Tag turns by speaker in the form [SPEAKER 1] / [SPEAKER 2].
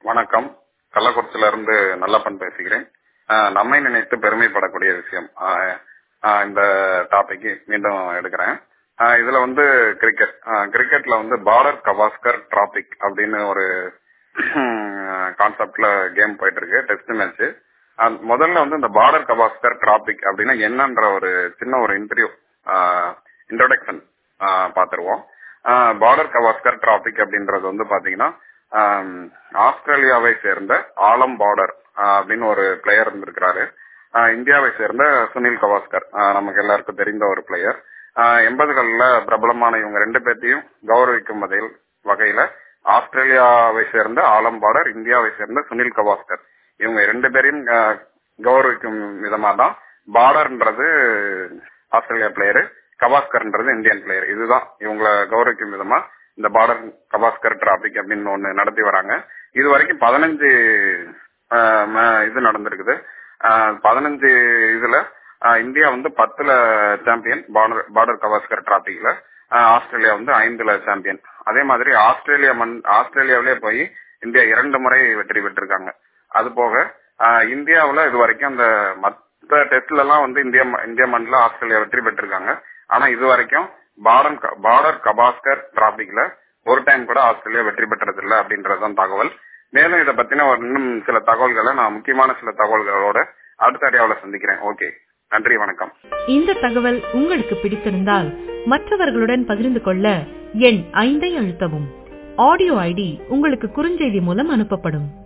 [SPEAKER 1] வணக்கம் கள்ளக்குறிச்சியில இருந்து நல்லப்பன் பேசுகிறேன் ஆஹ் நம்மை நினைத்து பெருமைப்படக்கூடிய விஷயம் ஆஹ் ஆஹ் இந்த டாபிக் மீண்டும் எடுக்கிறேன் ஆஹ் இதுல வந்து கிரிக்கெட் கிரிக்கெட்ல வந்து பார்டர் கவாஸ்கர் டிராபிக் அப்படின்னு ஒரு கான்செப்ட்ல கேம் போயிட்டு இருக்கு டெஸ்ட் மேட்ச் முதல்ல வந்து இந்த பார்டர் கவாஸ்கர் டிராபிக் அப்படின்னா என்னன்ற ஒரு சின்ன ஒரு இன்டர்வியூ இன்ட்ரோடக்ஷன் பாத்துருவோம் பார்டர் கவாஸ்கர் டிராபிக் அப்படின்றது வந்து பாத்தீங்கன்னா ஆஸ்திரேலியாவை சேர்ந்த ஆலம் பார்டர் அப்படின்னு ஒரு பிளேயர் இருந்திருக்கிறாரு இந்தியாவை சேர்ந்த சுனில் கவாஸ்கர் நமக்கு எல்லாருக்கும் தெரிந்த ஒரு பிளேயர் எண்பதுகள்ல பிரபலமான இவங்க ரெண்டு பேர்த்தையும் கௌரவிக்கும் வகையில் வகையில ஆஸ்திரேலியாவை சேர்ந்த ஆலம் பார்டர் இந்தியாவை சேர்ந்த சுனில் கவாஸ்கர் இவங்க ரெண்டு பேரையும் கௌரவிக்கும் விதமா தான் பார்டர்ன்றது ஆஸ்திரேலியா பிளேயரு கவாஸ்கர்ன்றது இந்தியன் பிளேயர் இதுதான் இவங்களை கௌரவிக்கும் விதமா இந்த பார்டர் கவாஸ்கர் டிராபிக் அப்படின்னு ஒண்ணு நடத்தி வராங்க இது வரைக்கும் பதினஞ்சு இது நடந்திருக்குது பதினஞ்சு இதுல இந்தியா வந்து பத்துல சாம்பியன் பார்டர் பார்டர் கவாஸ்கர் டிராபிக்ல ஆஸ்திரேலியா வந்து ஐந்துல சாம்பியன் அதே மாதிரி ஆஸ்திரேலியா மண் ஆஸ்திரேலியாவிலே போய் இந்தியா இரண்டு முறை வெற்றி பெற்றிருக்காங்க அது போக இந்தியாவுல இது வரைக்கும் அந்த மத்த டெஸ்ட்ல எல்லாம் வந்து இந்தியா இந்தியா மண்ணில் ஆஸ்திரேலியா வெற்றி பெற்றிருக்காங்க ஆனா இது வரைக்கும் பார்டர் பார்டர் கபாஸ்கர் டிராபிக்ல ஒரு டைம் கூட ஆஸ்திரேலியா வெற்றி பெற்றது இல்லை அப்படின்றதுதான் தகவல் மேலும் இதை பத்தின இன்னும் சில தகவல்களை நான் முக்கியமான சில தகவல்களோட அடுத்த அடியாவில் சந்திக்கிறேன் ஓகே நன்றி வணக்கம்
[SPEAKER 2] இந்த தகவல் உங்களுக்கு பிடித்திருந்தால் மற்றவர்களுடன் பகிர்ந்து கொள்ள எண் ஐந்தை அழுத்தவும் ஆடியோ ஐடி உங்களுக்கு குறுஞ்செய்தி மூலம் அனுப்பப்படும்